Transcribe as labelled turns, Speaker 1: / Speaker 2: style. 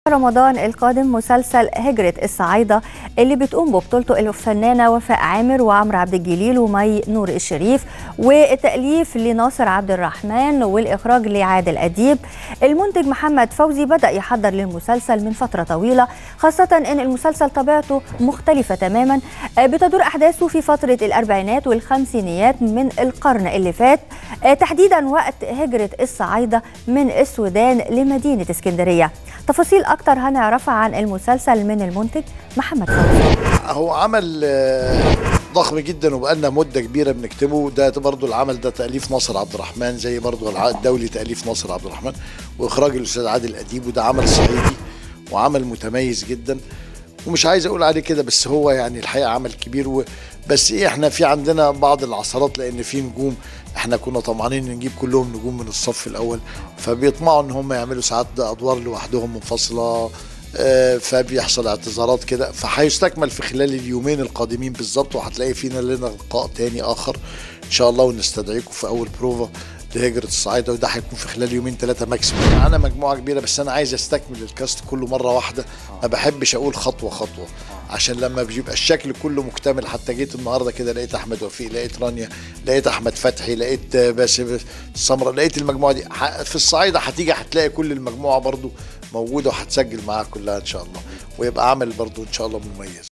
Speaker 1: رمضان القادم مسلسل هجرة الصعايدة اللي بتقوم ببطولته الفنانة وفاء عامر وعمرو عبد الجليل ومي نور الشريف والتأليف لناصر عبد الرحمن والإخراج لعادل أديب المنتج محمد فوزي بدأ يحضر للمسلسل من فترة طويلة خاصة أن المسلسل طبيعته مختلفة تماما بتدور أحداثه في فترة الأربعينات والخمسينيات من القرن اللي فات تحديدا وقت هجرة الصعايدة من السودان لمدينة اسكندرية تفاصيل أكتر هنعرفها عن المسلسل من المنتج محمد فوزي
Speaker 2: هو عمل آه، ضخم جدا وبقالنا مده كبيره بنكتبه ده برضو العمل ده تاليف ناصر عبد الرحمن زي برضو الع- الدولي تاليف ناصر عبد الرحمن واخراج الاستاذ عادل اديب وده عمل صعيدي وعمل متميز جدا ومش عايز اقول عليه كده بس هو يعني الحقيقه عمل كبير و بس ايه احنا في عندنا بعض العثرات لان في نجوم احنا كنا طمعانين نجيب كلهم نجوم من الصف الاول فبيطمعوا ان هم يعملوا ساعات ادوار لوحدهم منفصله آه، فبيحصل اعتذارات كده فهيستكمل في خلال اليومين القادمين بالظبط وهتلاقي فينا لنا لقاء تاني اخر ان شاء الله ونستدعيكم في اول بروفا لهجرة الصعايدة وده هيكون في خلال يومين ثلاثة ماكسيموم أنا مجموعة كبيرة بس أنا عايز أستكمل الكاست كله مرة واحدة ما بحبش أقول خطوة خطوة عشان لما بيبقى الشكل كله مكتمل حتى جيت النهارده كده لقيت أحمد وفيق لقيت رانيا لقيت أحمد فتحي لقيت آه، باسم سمرة لقيت المجموعة دي ح- في الصعايدة هتيجي هتلاقي كل المجموعة برضو موجودة وهتسجل معاها كلها إن شاء الله ويبقى عمل برضو إن شاء الله مميز